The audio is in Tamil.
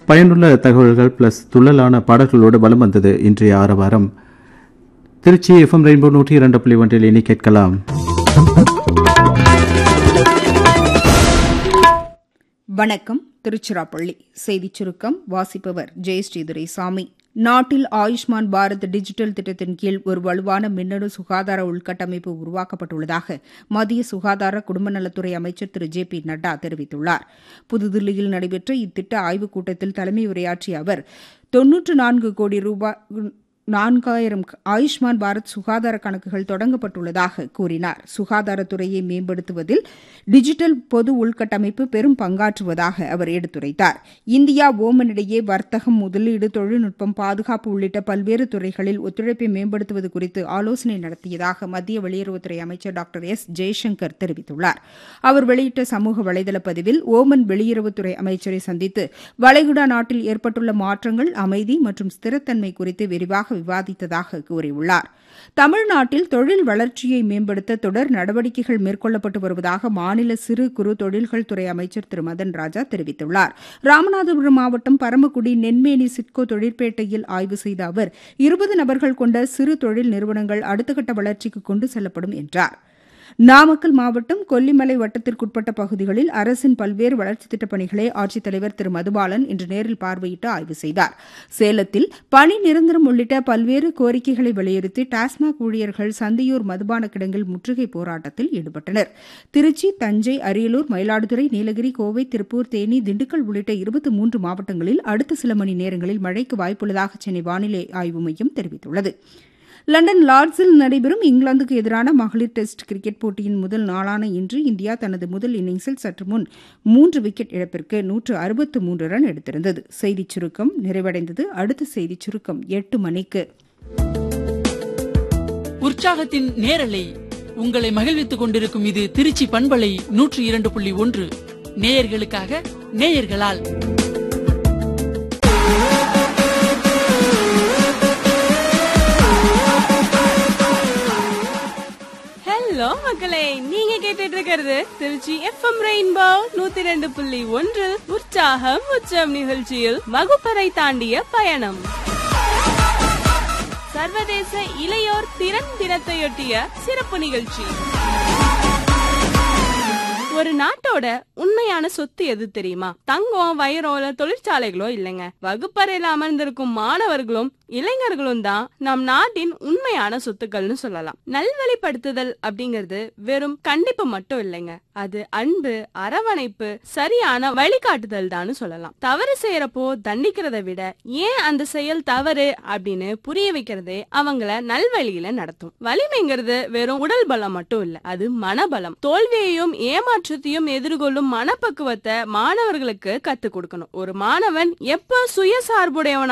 பயனுள்ள தகவல்கள் பிளஸ் துள்ளலான பாடல்களோடு வலம் வந்தது இன்றைய ஆரவாரம் திருச்சி எஃப்எம் ரெயின்போ நூற்றி இரண்டு புள்ளி ஒன்றில் இனி கேட்கலாம் வணக்கம் திருச்சிராப்பள்ளி செய்திச் சுருக்கம் வாசிப்பவர் ஜெயஸ்ரீ துரைசாமி நாட்டில் ஆயுஷ்மான் பாரத் டிஜிட்டல் திட்டத்தின் கீழ் ஒரு வலுவான மின்னணு சுகாதார உள்கட்டமைப்பு உருவாக்கப்பட்டுள்ளதாக மத்திய சுகாதார குடும்பநலத்துறை அமைச்சர் திரு ஜே பி நட்டா தெரிவித்துள்ளார் புதுதில்லியில் நடைபெற்ற இத்திட்ட ஆய்வுக் கூட்டத்தில் தலைமை உரையாற்றிய அவர் தொன்னூற்று நான்கு கோடி ரூபாய் நான்காயிரம் ஆயுஷ்மான் பாரத் சுகாதார கணக்குகள் தொடங்கப்பட்டுள்ளதாக கூறினார் சுகாதாரத்துறையை மேம்படுத்துவதில் டிஜிட்டல் பொது உள்கட்டமைப்பு பெரும் பங்காற்றுவதாக அவர் எடுத்துரைத்தார் இந்தியா ஓமன் இடையே வர்த்தகம் முதலீடு தொழில்நுட்பம் பாதுகாப்பு உள்ளிட்ட பல்வேறு துறைகளில் ஒத்துழைப்பை மேம்படுத்துவது குறித்து ஆலோசனை நடத்தியதாக மத்திய வெளியுறவுத்துறை அமைச்சர் டாக்டர் எஸ் ஜெய்சங்கர் தெரிவித்துள்ளார் அவர் வெளியிட்ட சமூக வலைதள பதிவில் ஓமன் வெளியுறவுத்துறை அமைச்சரை சந்தித்து வளைகுடா நாட்டில் ஏற்பட்டுள்ள மாற்றங்கள் அமைதி மற்றும் ஸ்திரத்தன்மை குறித்து விரிவாக விவாதித்ததாக கூறியுள்ளார் தமிழ்நாட்டில் தொழில் வளர்ச்சியை மேம்படுத்த தொடர் நடவடிக்கைகள் மேற்கொள்ளப்பட்டு வருவதாக மாநில சிறு குறு தொழில்கள் துறை அமைச்சர் திரு மதன் ராஜா தெரிவித்துள்ளார் ராமநாதபுரம் மாவட்டம் பரமக்குடி நென்மேனி சிட்கோ தொழிற்பேட்டையில் ஆய்வு செய்த அவர் இருபது நபர்கள் கொண்ட சிறு தொழில் நிறுவனங்கள் அடுத்த கட்ட வளர்ச்சிக்கு கொண்டு செல்லப்படும் என்றார் நாமக்கல் மாவட்டம் கொல்லிமலை வட்டத்திற்குட்பட்ட பகுதிகளில் அரசின் பல்வேறு வளர்ச்சித் திட்டப் பணிகளை ஆட்சித்தலைவர் திரு மதுபாலன் இன்று நேரில் பார்வையிட்டு ஆய்வு செய்தார் சேலத்தில் பணி நிரந்தரம் உள்ளிட்ட பல்வேறு கோரிக்கைகளை வலியுறுத்தி டாஸ்மாக் ஊழியர்கள் சந்தியூர் மதுபான கிடங்கில் முற்றுகை போராட்டத்தில் ஈடுபட்டனர் திருச்சி தஞ்சை அரியலூர் மயிலாடுதுறை நீலகிரி கோவை திருப்பூர் தேனி திண்டுக்கல் உள்ளிட்ட இருபத்தி மூன்று மாவட்டங்களில் அடுத்த சில மணி நேரங்களில் மழைக்கு வாய்ப்புள்ளதாக சென்னை வானிலை ஆய்வு மையம் தெரிவித்துள்ளது லண்டன் லார்ட்ஸில் நடைபெறும் இங்கிலாந்துக்கு எதிரான மகளிர் டெஸ்ட் கிரிக்கெட் போட்டியின் முதல் நாளான இன்று இந்தியா தனது முதல் இன்னிங்ஸில் சற்று முன் மூன்று விக்கெட் இழப்பிற்கு நூற்று அறுபத்து மூன்று ரன் எடுத்திருந்தது செய்திச் சுருக்கம் நிறைவடைந்தது அடுத்த செய்திச் சுருக்கம் எட்டு மணிக்கு உற்சாகத்தின் நேரலை உங்களை மகிழ்வித்துக் கொண்டிருக்கும் இது திருச்சி பண்பலை நூற்றி இரண்டு புள்ளி ஒன்று நேயர்களுக்காக நேயர்களால் ஹலோ மக்களே நீங்க கேட்டுட்டு இருக்கிறது திருச்சி எஃப்எம் ரெயின்போ நூத்தி ரெண்டு புள்ளி ஒன்று உற்சாகம் உச்சம் நிகழ்ச்சியில் வகுப்பறை தாண்டிய பயணம் சர்வதேச இளையோர் திறன் தினத்தையொட்டிய சிறப்பு நிகழ்ச்சி ஒரு நாட்டோட உண்மையான சொத்து எது தெரியுமா தங்கம் வைரம் இல்ல தொழிற்சாலைகளோ இல்லைங்க வகுப்பறையில அமர்ந்திருக்கும் மாணவர்களும் இளைஞர்களும் தான் நம் நாட்டின் உண்மையான சொத்துக்கள்னு சொல்லலாம் நல்வழிப்படுத்துதல் அப்படிங்கிறது வெறும் கண்டிப்பு மட்டும் இல்லைங்க அது அன்பு அரவணைப்பு சரியான வழிகாட்டுதல் தான் சொல்லலாம் தவறு செய்யறப்போ தண்டிக்கிறத விட ஏன் அந்த செயல் தவறு அப்படின்னு புரிய வைக்கிறதே அவங்கள நல்வழியில நடத்தும் வலிமைங்கிறது வெறும் உடல் பலம் மட்டும் இல்ல அது மனபலம் தோல்வியையும் ஏமாற்றத்தையும் எதிர்கொள்ளும் மனப்பக்குவத்தை மாணவர்களுக்கு கத்துக் கொடுக்கணும் ஒரு மாணவன் எப்ப சுயசார்புடையவனா